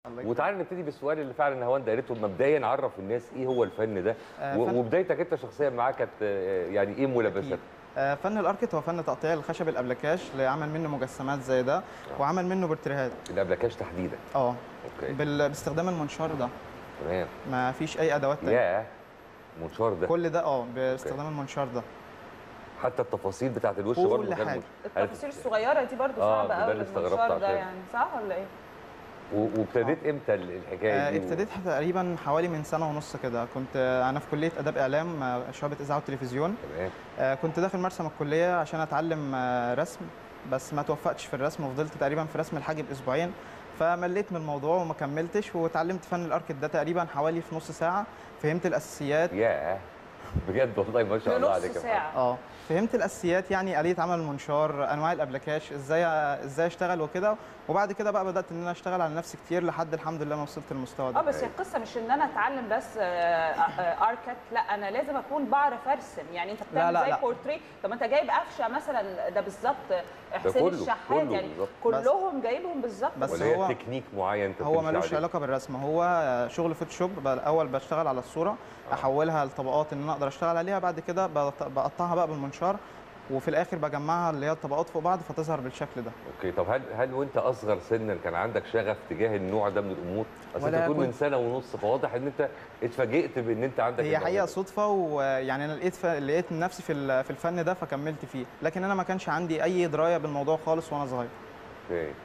الله يكرمك. وتعالى نبتدي بالسؤال اللي فعلا نهاوند قالته مبدئيا عرف الناس ايه هو الفن ده آه، و- فن- وبدايتك انت شخصيا معاه كانت آه، يعني ايه ملابساتك أكيد. آه، فن الاركت هو فن تقطيع الخشب الابلكاش لعمل منه مجسمات زي ده وعمل منه بورتريهات الابلكاش تحديدا اه اوكي بال- باستخدام المنشار ده تمام ما فيش اي ادوات تانية ياه منشار ده كل ده اه باستخدام المنشار ده حتى التفاصيل بتاعت الوش كل برضه كان حاجة. منشار. التفاصيل الصغيره دي برضو آه، صعبه ده قوي اللي استغربت بالمنشار ده عشان. يعني صح ولا ايه؟ و- وابتديت امتى ال- الحكايه آه، دي ابتديت تقريبا حوالي من سنه ونص كده كنت آه، انا في كليه اداب اعلام آه، شعبه اذاعه وتلفزيون تمام آه، كنت داخل مرسم الكليه عشان اتعلم آه، رسم بس ما توفقتش في الرسم وفضلت تقريبا في رسم الحاجب اسبوعين فمليت من الموضوع وما كملتش واتعلمت فن الاركت ده تقريبا حوالي في نص ساعه فهمت الاساسيات ياه بجد والله ما شاء الله بنص عليك يا محمد. ساعه اه فهمت الاساسيات يعني اليه عمل المنشار انواع الابلكاش ازاي ازاي اشتغل وكده وبعد كده بقى بدات ان انا اشتغل على نفسي كتير لحد الحمد لله ما وصلت للمستوى اه ده بس هي القصه مش ان انا اتعلم بس آه، آه، اركت لا انا لازم اكون بعرف ارسم يعني انت بتعمل لا، زي لا. بورتري طب ما انت جايب قفشه مثلا ده بالظبط حسين كله- الشحات كله يعني بالظبط. كلهم جايبهم بالظبط بس ولا هي هو- تكنيك معين انت هو بتمشي ملوش عليه؟ علاقه بالرسم هو شغل فوتوشوب بقى الاول بشتغل على الصوره احولها لطبقات ان انا اقدر اشتغل عليها بعد كده بقط- بقطعها بقى بالمنشار وفي الاخر بجمعها اللي هي الطبقات فوق بعض فتظهر بالشكل ده اوكي طب هل هل وانت اصغر سنا كان عندك شغف تجاه النوع ده من الامور؟ اصل انت ولا بتقول من كنت- سنه ونص فواضح ان انت اتفاجئت بان انت عندك هي الموهبة حقيقه دي. صدفه ويعني انا لقيت ف... لقيت نفسي في ال- في الفن ده فكملت فيه لكن انا ما كانش عندي اي درايه بالموضوع خالص وانا صغير اوكي